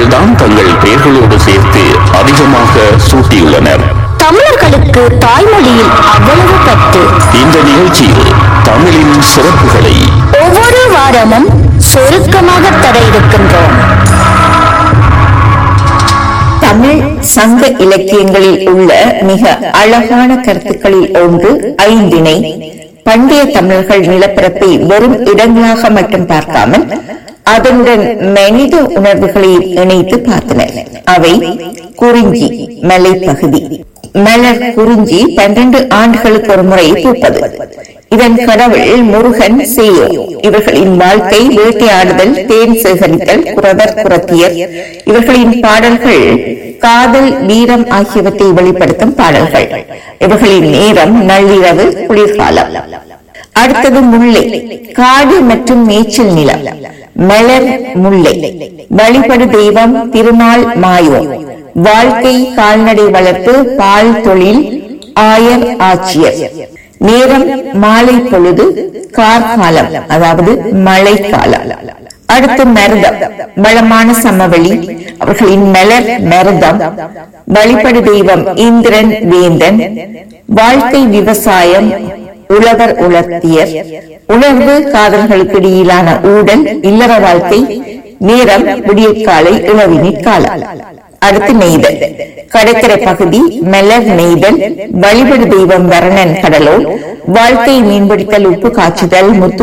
தான் தங்கள் பெயர்களோடு சேர்த்து அதிகமாக சூட்டியுள்ளனர் தமிழர்களுக்கு தாய்மொழியில் அவ்வளவு பற்று இந்த நிகழ்ச்சியில் தமிழின் சிறப்புகளை ஒவ்வொரு வாரமும் சுருக்கமாக தர இருக்கின்றோம் தமிழ் சங்க இலக்கியங்களில் உள்ள மிக அழகான கருத்துக்களில் ஒன்று ஐந்திணை பண்டைய தமிழர்கள் நிலப்பரப்பை வெறும் இடங்களாக மட்டும் பார்க்காமல் அதனுடன் மனித உணர்வுகளை இணைத்து பார்த்தனர் அவை குறிஞ்சி மலைப்பகுதி மலர் குறிஞ்சி பன்னிரண்டு ஆண்டுகளுக்கு ஒரு முறை பூப்பது இதன் கடவுள் முருகன் சேயோ இவர்களின் வாழ்க்கை வேட்டையாடுதல் தேன் சேகரித்தல் குறவர் குறத்தியர் இவர்களின் பாடல்கள் காதல் வீரம் ஆகியவற்றை வெளிப்படுத்தும் பாடல்கள் இவர்களின் நேரம் நள்ளிரவு குளிர்காலம் அடுத்தது முல்லை காடு மற்றும் மேய்ச்சல் நிலம் மலர் முல்லை வழிபடு தெய்வம் திருநாள் மாயோ வாழ்க்கை கால்நடை வளர்ப்பு பால் தொழில் ஆயர் ஆட்சியர் நேரம் மாலை பொழுது கார்காலம் அதாவது மழைக்காலம் அடுத்து மருதம் வளமான சமவெளி அவர்களின் மலர் மருதம் வழிபடு தெய்வம் இந்திரன் வேந்தன் வாழ்க்கை விவசாயம் உழவர் உலர்த்தியர் உணர்வு காதல்களுக்கு இடையிலான ஊடல் இல்லற வாழ்க்கை நேரம் விடியற்காலை இளவினிற் காலம் அடுத்து நெய்தல் கடற்கரை பகுதி மலர் நெய்தல் வழிபடு தெய்வம் வரணன் கடலோ வாழ்க்கை மீன்பிடித்தல் உப்பு காய்ச்சுதல் முத்து